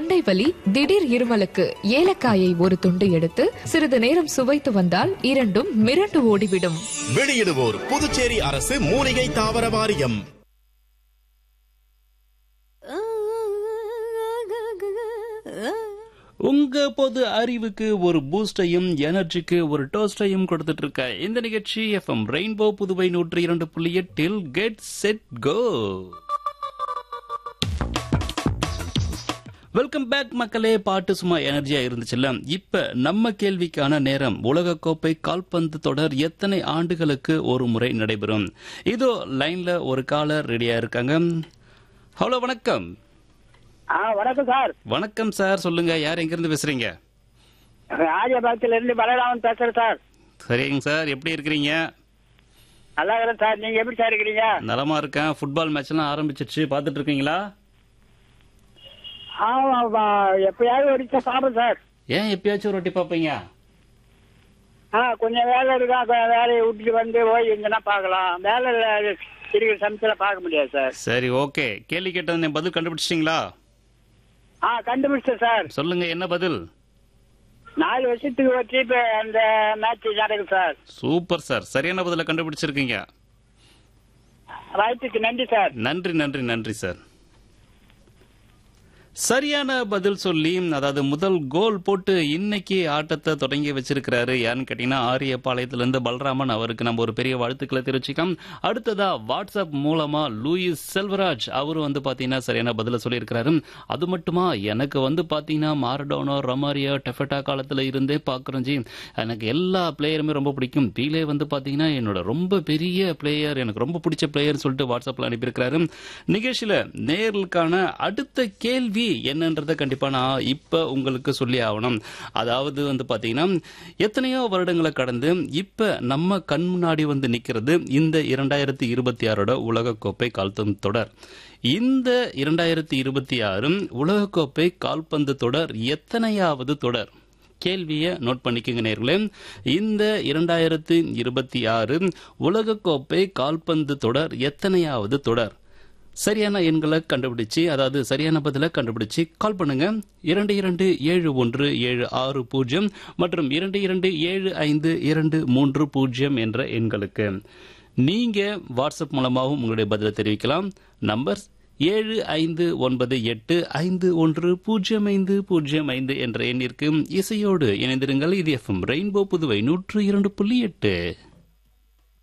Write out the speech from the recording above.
தொண்டை வலி திடீர் இருமலுக்கு ஏலக்காயை ஒரு துண்டு எடுத்து சிறிது நேரம் சுவைத்து வந்தால் இரண்டும் மிரண்டு ஓடிவிடும் வெளியிடுவோர் புதுச்சேரி அரசு மூலிகை தாவர வாரியம் உங்க பொது அறிவுக்கு ஒரு பூஸ்டையும் எனர்ஜிக்கு ஒரு டோஸ்டையும் கொடுத்துட்டு இருக்க இந்த நிகழ்ச்சி எஃப்எம் ரெயின்போ புதுவை நூற்றி இரண்டு புள்ளி எட்டில் get set go welcome back மக்களே பாட்டு சும்மா எனர்ஜியா இருந்துச்சுல்ல இப்ப நம்ம கேள்விக்கான நேரம் உலகக்கோப்பை கால்பந்து தொடர் எத்தனை ஆண்டுகளுக்கு ஒரு முறை நடைபெறும் இதோ லைன்ல ஒரு காலர் ரெடியா இருக்காங்க ஹலோ வணக்கம் ஆ வணக்கம் சார் வணக்கம் சார் சொல்லுங்க யார் எங்க இருந்து பேசுறீங்க ராஜபாக்கத்துல இருந்து பலராமன் பேசுறேன் சார் சரிங்க சார் எப்படி இருக்கிறீங்க நல்லா இருக்கிறேன் சார் நீங்க எப்படி சார் இருக்கிறீங்க நலமா இருக்கேன் ஃபுட்பால் மேட்ச் எல்லாம் ஆரம்பிச்சிருச்சு பாத்துட்டு இருக்கீங்களா ஆமா ஆமா. எப்பயாவது ஒரு சாப்பிடும் சார் ஏன் எப்பயாச்சும் ஒரு வாட்டி பாப்பீங்க ஆ கொஞ்சம் வேலை இருக்கா கொஞ்சம் வேலையை விட்டுட்டு வந்து போய் எங்கன்னா பார்க்கலாம் வேலை இருக்கிற சமயத்துல பார்க்க முடியாது சார் சரி ஓகே கேள்வி கேட்டது பதில் கண்டுபிடிச்சிட்டீங்களா ஆ கண்டுபிடிச்சேன் சார் சொல்லுங்க என்ன பதில் நாலு வருஷத்துக்கு வச்சு இப்ப அந்த மேட்ச் நடக்குது சார் சூப்பர் சார் சரியான பதில கண்டுபிடிச்சிருக்கீங்க வாய்ப்புக்கு நன்றி சார் நன்றி நன்றி நன்றி சார் சரியான பதில் சொல்லி அதாவது முதல் கோல் போட்டு இன்னைக்கு ஆட்டத்தை தொடங்கி வச்சிருக்கிறாரு யாருன்னு கேட்டீங்கன்னா ஆரியபாளையத்திலிருந்து பலராமன் அவருக்கு நம்ம ஒரு பெரிய வாழ்த்துக்களை தெரிவிச்சுக்கலாம் அடுத்ததா வாட்ஸ்அப் மூலமா லூயிஸ் செல்வராஜ் அவரும் வந்து பாத்தீங்கன்னா சரியான பதில சொல்லியிருக்கிறாரு அது மட்டுமா எனக்கு வந்து பாத்தீங்கன்னா மாரடோனோ ரொமாரியோ டெஃபட்டா காலத்துல இருந்தே பாக்குறோம் ஜி எனக்கு எல்லா பிளேயருமே ரொம்ப பிடிக்கும் பீலே வந்து பாத்தீங்கன்னா என்னோட ரொம்ப பெரிய பிளேயர் எனக்கு ரொம்ப பிடிச்ச பிளேயர் சொல்லிட்டு வாட்ஸ்அப்ல அனுப்பியிருக்கிறாரு நிகழ்ச்சியில நேர்களுக்கான அடுத்த கேள்வி என்னன்றதை கண்டிப்பா நான் இப்ப உங்களுக்கு சொல்லி ஆகணும் அதாவது வந்து பாத்தீங்கன்னா எத்தனையோ வருடங்களை கடந்து இப்ப நம்ம கண் முன்னாடி வந்து நிக்கிறது இந்த இரண்டாயிரத்தி இருபத்தி ஆறோட உலகக்கோப்பை கால்பந்து தொடர் இந்த இரண்டாயிரத்தி இருபத்தி ஆறு உலகக்கோப்பை கால்பந்து தொடர் எத்தனையாவது தொடர் கேள்வியை நோட் பண்ணிக்கோங்க நேர்களே இந்த இரண்டாயிரத்தி இருபத்தி ஆறு உலகக்கோப்பை கால்பந்து தொடர் எத்தனையாவது தொடர் சரியான எண்களை கண்டுபிடிச்சு அதாவது சரியான பதிலை கண்டுபிடிச்சு கால் பண்ணுங்க இரண்டு இரண்டு ஏழு ஒன்று ஏழு ஆறு பூஜ்ஜியம் மற்றும் இரண்டு இரண்டு ஏழு ஐந்து இரண்டு மூன்று பூஜ்ஜியம் என்ற எண்களுக்கு நீங்க வாட்ஸ்அப் மூலமாகவும் உங்களுடைய பதிலை தெரிவிக்கலாம் நம்பர் ஏழு ஐந்து ஒன்பது எட்டு ஐந்து ஒன்று பூஜ்ஜியம் ஐந்து பூஜ்ஜியம் ஐந்து என்ற எண்ணிற்கு இசையோடு இணைந்திருங்கள் இது எஃப்எம் ரெயின்போ புதுவை நூற்று இரண்டு புள்ளி எட்டு